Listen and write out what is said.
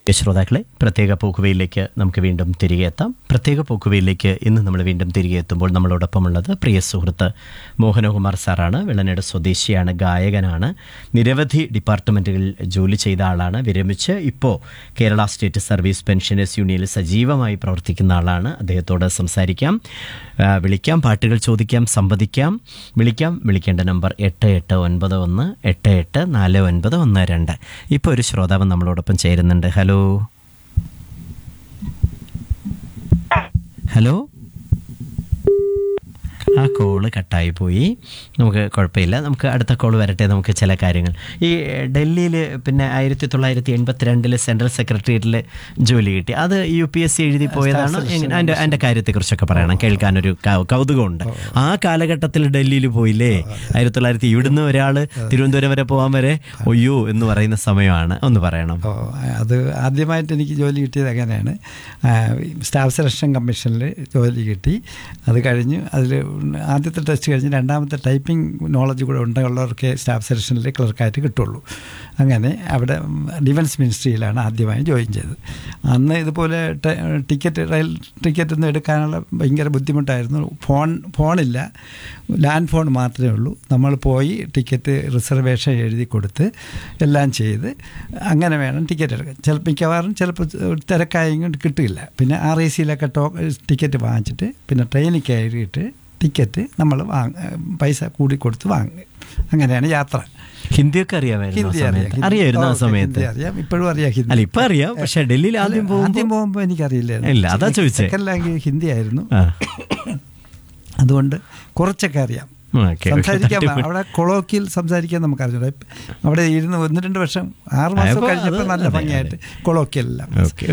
ശ്രോതാക്കളെ പ്രത്യേക പോക്കുവയിലേക്ക് നമുക്ക് വീണ്ടും തിരികെ എത്താം പ്രത്യേക പോക്കുവയിലേക്ക് ഇന്ന് നമ്മൾ വീണ്ടും തിരികെ എത്തുമ്പോൾ നമ്മളോടൊപ്പമുള്ളത് പ്രിയ സുഹൃത്ത് മോഹനകുമാർ സാറാണ് വെള്ളനാട് സ്വദേശിയാണ് ഗായകനാണ് നിരവധി ഡിപ്പാർട്ട്മെൻറ്റുകളിൽ ജോലി ചെയ്ത ആളാണ് വിരമിച്ച് ഇപ്പോൾ കേരള സ്റ്റേറ്റ് സർവീസ് പെൻഷനേഴ്സ് യൂണിയനിൽ സജീവമായി പ്രവർത്തിക്കുന്ന ആളാണ് അദ്ദേഹത്തോട് സംസാരിക്കാം ആ, വിളിക്കാം പാട്ടുകൾ ചോദിക്കാം സംവദിക്കാം വിളിക്കാം വിളിക്കേണ്ട നമ്പർ എട്ട് എട്ട് ഒൻപത് ഒന്ന് എട്ട് എട്ട് നാല് ഒൻപത് ഒന്ന് രണ്ട് ഇപ്പോൾ ഒരു ശ്രോതാവ് നമ്മളോടൊപ്പം ചേരുന്നുണ്ട് ഹലോ ഹലോ ആ കോള് കട്ടായി പോയി നമുക്ക് കുഴപ്പമില്ല നമുക്ക് അടുത്ത കോൾ വരട്ടെ നമുക്ക് ചില കാര്യങ്ങൾ ഈ ഡൽഹിയിൽ പിന്നെ ആയിരത്തി തൊള്ളായിരത്തി എൺപത്തിരണ്ടിൽ സെൻട്രൽ സെക്രട്ടേറിയറ്റിൽ ജോലി കിട്ടി അത് യു പി എസ് സി എഴുതി പോയതാണ് എങ്ങനെ അതിൻ്റെ അതിൻ്റെ കാര്യത്തെക്കുറിച്ചൊക്കെ പറയണം കേൾക്കാനൊരു കൗ- കൗതുകമുണ്ട് ആ കാലഘട്ടത്തിൽ ഡൽഹിയിൽ പോയില്ലേ ആയിരത്തി തൊള്ളായിരത്തി ഇവിടുന്ന് ഒരാൾ തിരുവനന്തപുരം വരെ പോകാൻ വരെ ഒയ്യോ എന്ന് പറയുന്ന സമയമാണ് ഒന്ന് പറയണം ഓ അത് ആദ്യമായിട്ട് എനിക്ക് ജോലി കിട്ടിയത് അങ്ങനെയാണ് ആ, സ്റ്റാഫ് സെലക്ഷൻ കമ്മീഷനിൽ ജോലി കിട്ടി അത് കഴിഞ്ഞ് അതിൽ ആദ്യത്തെ ടെസ്റ്റ് കഴിഞ്ഞ് രണ്ടാമത്തെ ടൈപ്പിംഗ് നോളജ് കൂടെ ഉണ്ടുള്ളവർക്ക് സ്റ്റാഫ് സെലക്ഷനിൽ ക്ലർക്കായിട്ട് കിട്ടുള്ളൂ അങ്ങനെ അവിടെ ഡിഫൻസ് മിനിസ്ട്രിയിലാണ് ആദ്യമായി ജോയിൻ ചെയ്തത് അന്ന് ഇതുപോലെ ടെ- ടിക്കറ്റ് റെയിൽ ടിക്കറ്റ് ഒന്നും എടുക്കാനുള്ള ഭയങ്കര ബുദ്ധിമുട്ടായിരുന്നു ഫോൺ ഫോണില്ല ലാൻഡ് ഫോൺ മാത്രമേ ഉള്ളൂ നമ്മൾ പോയി ടിക്കറ്റ് റിസർവേഷൻ എഴുതി കൊടുത്ത് എല്ലാം ചെയ്ത് അങ്ങനെ വേണം ടിക്കറ്റ് എടുക്കാൻ ചിലപ്പോൾ മിക്കവാറും ചിലപ്പോൾ തിരക്കായെങ്കിൽ കിട്ടില്ല പിന്നെ ആർ ഐ സിയിലൊക്കെ ടോ ടിക്കറ്റ് വാങ്ങിച്ചിട്ട് പിന്നെ ട്രെയിനിൽ കയറിയിട്ട് ടിക്കറ്റ് നമ്മൾ വാങ്ങ പൈസ കൂടി കൊടുത്ത് വാങ്ങുക അങ്ങനെയാണ് യാത്ര ഹിന്ദിയൊക്കെ അറിയാമായിരുന്നു ആ ഹിന്ദി അറിയാം സമയത്ത് ഹിന്ദി- അറിയായിരുന്നു ആ ഓ, സമയത്ത് ഹിന്ദി അറിയാം ഇപ്പോഴും അറിയാം ഹിന്ദി അല്ല ഇപ്പൊ അറിയാം പക്ഷെ ഡൽഹിയിൽ ആദ്യം അല്ല, പോകുമ്പോൾ ആദ്യം പോകുമ്പോൾ എനിക്കറിയില്ലായിരുന്നു ഇല്ല, അതാ ചോദിച്ചേ. സെക്കൻഡ് ലാംഗ്വേജ് ഹിന്ദി ആയിരുന്നു ആ. അതുകൊണ്ട് കുറച്ചൊക്കെ അറിയാം ഓക്കെ, ഓക്കെ. സംസാരിക്കാൻ തട്ടിപ്പ്. അവിടെ കൊളോക്കിൽ സംസാരിക്കാൻ നമുക്ക് അറിഞ്ഞൂടാ ഇപ്പ- അവിടെ ഇരുന്ന് ഒന്ന് രണ്ട് വർഷം ആറ് മാസം അപ്പൊ അത് കഴിഞ്ഞപ്പോൾ നല്ല അതെ, ഭംഗിയായിട്ട് കൊളോക്കിയെല്ലാം ഓക്കെ